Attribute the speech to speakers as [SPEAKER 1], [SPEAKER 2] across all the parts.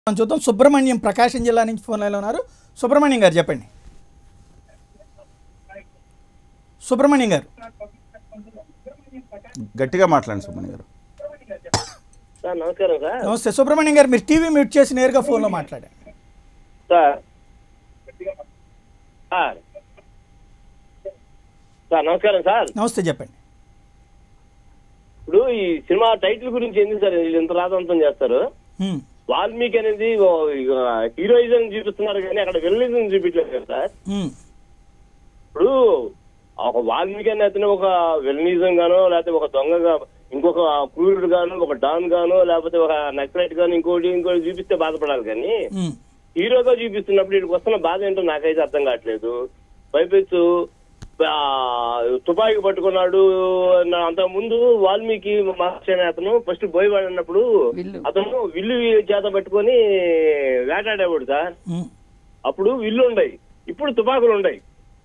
[SPEAKER 1] మనం చూద్దాం సుబ్రహ్మణ్యం ప్రకాశం జిల్లా నుంచి ఫోన్ లైన్లో ఉన్నారు సుబ్రహ్మణ్యం గారు చెప్పండి సుబ్రహ్మణ్యం గారు
[SPEAKER 2] గట్టిగా మాట్లాడండి సుమన్ గారు
[SPEAKER 3] సార్ నమస్కారం సార్
[SPEAKER 1] నమస్తే సుబ్రహ్మణ్యం గారు మీరు టీవీ మ్యూట్ చేసి నేరుగా ఫోన్లో మాట్లాడారు
[SPEAKER 3] సార్ సార్ సార్ నమస్కారం సార్
[SPEAKER 1] నమస్తే చెప్పండి
[SPEAKER 3] ఇప్పుడు ఈ సినిమా టైటిల్ గురించి ఎందుకు సార్ వీళ్ళు ఇంత రాదంతం చేస్తారు
[SPEAKER 1] హ్మ్.
[SPEAKER 3] వాల్మీకి అనేది హీరోయిజం చూపిస్తున్నారు కానీ అక్కడ విలనిజం చూపించలేదు కదా సార్
[SPEAKER 1] హ్మ్.
[SPEAKER 3] ఇప్పుడు ఒక వాల్మీకి అనే అతను ఒక విలనిజం గానో లేకపోతే ఒక దొంగగా ఇంకొక క్రూరుడు గాను ఒక డాన్ గాను లేకపోతే ఒక నక్సలైట్ గాను ఇంకోటి ఇంకోటి చూపిస్తే బాధపడాలి కానీ
[SPEAKER 1] హ్మ్.
[SPEAKER 3] హీరోగా చూపిస్తున్నప్పుడు వీడికి వస్తున్న బాధ ఏంటో నాకైతే అర్థం కావట్లేదు పైపెచ్చు ఆ, తుపాకీ పట్టుకున్నాడు అంత ముందు వాల్మీకి మహర్షి అనే అతను ఫస్ట్ బోయవాడు అన్నప్పుడు అతను విల్లు చేత పట్టుకొని వేటాడేవాడు సార్
[SPEAKER 1] హ్మ్.
[SPEAKER 3] అప్పుడు విల్లు ఉండయి ఇప్పుడు తుపాకులు ఉండయి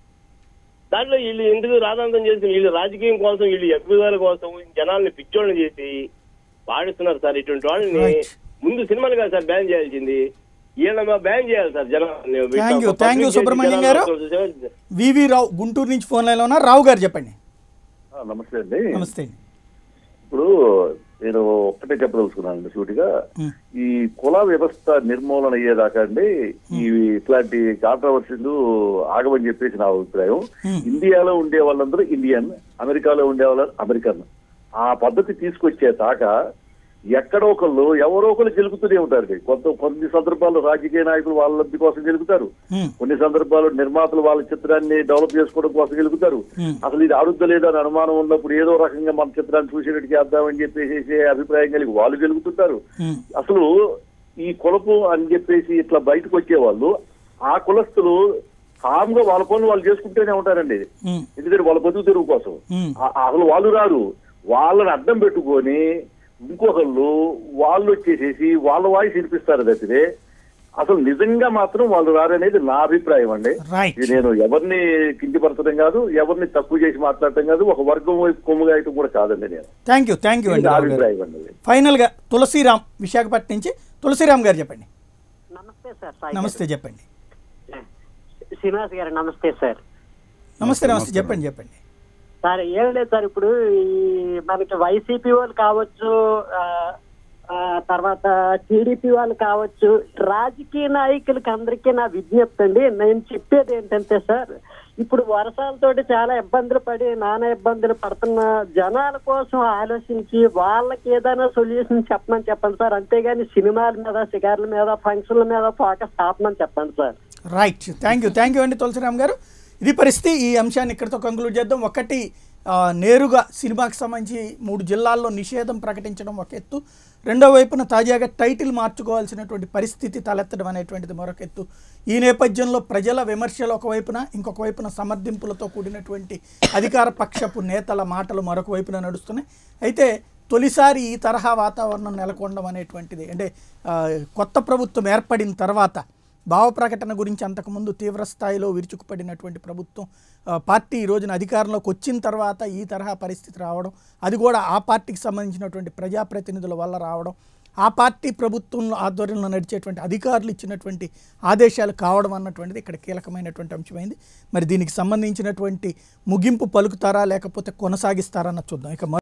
[SPEAKER 3] దాంట్లో వీళ్ళు ఎందుకు రాధాంతం చేసి వీళ్ళు రాజకీయం కోసం వీళ్ళు ఎగ్గుదల కోసం జనాల్ని పిచ్చోళ్ళని చేసి పాడిస్తున్నారు సార్ ఇటువంటి వాళ్ళని
[SPEAKER 1] Right.
[SPEAKER 3] ముందు సినిమాలు కాదు సార్ బ్యాన్ చేయాల్సింది వీళ్ళ బ్యాన్ చేయాలి సార్ జనాల్ని
[SPEAKER 1] Thank you. Thank you,
[SPEAKER 3] Public
[SPEAKER 1] Subrahmanyam
[SPEAKER 3] జనాలు
[SPEAKER 1] గారు. వివి రావు గుంటూరు నుంచి ఫోన్ లైన్లో ఉన్నారు రావు గారు చెప్పండి
[SPEAKER 4] ఆ, నమస్తే అండి
[SPEAKER 1] నమస్తే అండి
[SPEAKER 4] ఇప్పుడు నేను ఒక్కటే చెప్పదలుచుకున్నాను సూటిగా
[SPEAKER 1] హ్మ్.
[SPEAKER 4] ఈ కుల వ్యవస్థ నిర్మూలన అయ్యేదాకా అండి ఈ ఇట్లాంటి కాంట్రవర్సీలు ఆగమని చెప్పేసి నా అభిప్రాయం
[SPEAKER 1] హ్మ్.
[SPEAKER 4] ఇండియాలో ఉండే వాళ్ళందరూ ఇండియన్ అమెరికాలో ఉండే వాళ్ళు అమెరికన్ ఆ పద్ధతి తీసుకొచ్చే దాకా ఎక్కడో ఒకళ్ళు ఎవరో ఒకళ్ళు గెలుపుతూనే ఉంటారు కొంత కొన్ని సందర్భాల్లో రాజకీయ నాయకులు వాళ్ళ లబ్ధి కోసం గెలుపుతారు
[SPEAKER 1] హ్మ్.
[SPEAKER 4] కొన్ని సందర్భాల్లో నిర్మాతలు వాళ్ళ చిత్రాన్ని డెవలప్ చేసుకోవడం కోసం గెలుపుతారు
[SPEAKER 1] Hmm.
[SPEAKER 4] అసలు ఇది అడుగుతలేదు అని అనుమానం ఉన్నప్పుడు ఏదో రకంగా మన చిత్రాన్ని చూసేటట్టు చేద్దామని చెప్పేసి అభిప్రాయం కలిగి వాళ్ళు గెలుగుతుంటారు
[SPEAKER 1] హ్మ్.
[SPEAKER 4] అసలు ఈ కులపు అని చెప్పేసి ఇట్లా బయటకు వచ్చేవాళ్ళు ఆ కులస్తులు కామ్ గా వాళ్ళ పనులు వాళ్ళు చేసుకుంటూనే ఉంటారండి
[SPEAKER 1] హ్మ్.
[SPEAKER 4] ఎందుకంటే వాళ్ళ బతుకు తెరువు కోసం
[SPEAKER 1] హ్మ్.
[SPEAKER 4] ఆ- అసలు వాళ్ళు రారు వాళ్ళని అడ్డం పెట్టుకొని ఇంకొకళ్ళు వాళ్ళు వచ్చేసేసి వాళ్ళ వాయిస్ వినిపిస్తారు తప్పితే అసలు నిజంగా మాత్రం వాళ్ళు రారనేది నా అభిప్రాయం అండి
[SPEAKER 1] రైట్
[SPEAKER 4] ఇది నేను ఎవరిని కించపరచడం కాదు ఎవరిని తక్కువ చేసి మాట్లాడటం కాదు ఒక వర్గం వైపు కొమ్ముగా అయితే కూడా కాదండి నేను
[SPEAKER 1] థ్యాంక్ యూ థ్యాంక్ యూ
[SPEAKER 4] ఇది
[SPEAKER 1] అండి
[SPEAKER 4] నా
[SPEAKER 1] రావు గారు
[SPEAKER 4] అభిప్రాయం అండి అది.
[SPEAKER 1] ఫైనల్గా తులసిరామ్ విశాఖపట్నం నుంచి తులసిరామ్ గారు చెప్పండి
[SPEAKER 5] నమస్తే సార్ సాయి
[SPEAKER 1] నమస్తే చెప్పండి
[SPEAKER 5] గారు. శ్రీనివాస్ గారు నమస్తే సార్
[SPEAKER 1] నమస్తే నమస్తే చెప్పండి చెప్పండి
[SPEAKER 5] సార్ ఏం లేదు సార్ ఇప్పుడు ఈ మనకి వైసీపీ వాళ్ళు కావచ్చు ఆ, ఆ, తర్వాత టీడీపీ వాళ్ళు కావచ్చు రాజకీయ నాయకులకి అందరికీ నా విజ్ఞప్తి అండి నేను చెప్పేది ఏంటంటే సార్ ఇప్పుడు వర్షాలతోటి చాలా ఇబ్బందులు పడి నానా ఇబ్బందులు పడుతున్న జనాల కోసం ఆలోచించి వాళ్ళకి ఏదైనా సొల్యూషన్ చెప్పమని చెప్పండి సార్ అంతేగాని సినిమాల మీద షికార్ల మీద ఫంక్షన్ల మీద ఫోకస్ ఆపమని చెప్పండి sir
[SPEAKER 1] right thank you thank you అండి తులసిరామ్ గారు ఇది పరిస్థితి ఈ అంశాన్ని ఇక్కడితో కంక్లూడ్ చేద్దాం ఒకటి ఆ, నేరుగా సినిమాకి సంబంధించి మూడు జిల్లాల్లో నిషేధం ప్రకటించడం ఒక ఎత్తు రెండో వైపున తాజాగా టైటిల్ మార్చుకోవాల్సినటువంటి పరిస్థితి తలెత్తడం అనేటువంటిది మరొక ఎత్తు ఈ నేపథ్యంలో ప్రజల విమర్శలు ఒకవైపున ఇంకొక వైపున సమర్థింపులతో కూడినటువంటి అధికార పక్షపు నేతల మాటలు మరొక వైపున నడుస్తున్నాయి అయితే తొలిసారి ఈ తరహా వాతావరణం నెలకొనడం అనేటువంటిది అంటే ఆ, కొత్త ప్రభుత్వం ఏర్పడిన తర్వాత భావ ప్రకటన గురించి అంతకుముందు తీవ్ర స్థాయిలో విరుచుకుపడినటువంటి ప్రభుత్వం ఆ, పార్టీ ఈ రోజున అధికారంలోకి వచ్చిన తర్వాత ఈ తరహా పరిస్థితి రావడం అది కూడా ఆ పార్టీకి సంబంధించినటువంటి ప్రజాప్రతినిధుల వల్ల రావడం ఆ పార్టీ ప్రభుత్వంలో ఆధ్వర్యంలో నడిచేటువంటి అధికారులు ఇచ్చినటువంటి ఆదేశాలు కావడం అన్నటువంటిది ఇక్కడ కీలకమైనటువంటి అంశమైంది మరి దీనికి సంబంధించినటువంటి ముగింపు పలుకుతారా లేకపోతే కొనసాగిస్తారా అన్నది చూద్దాం ఇక మరో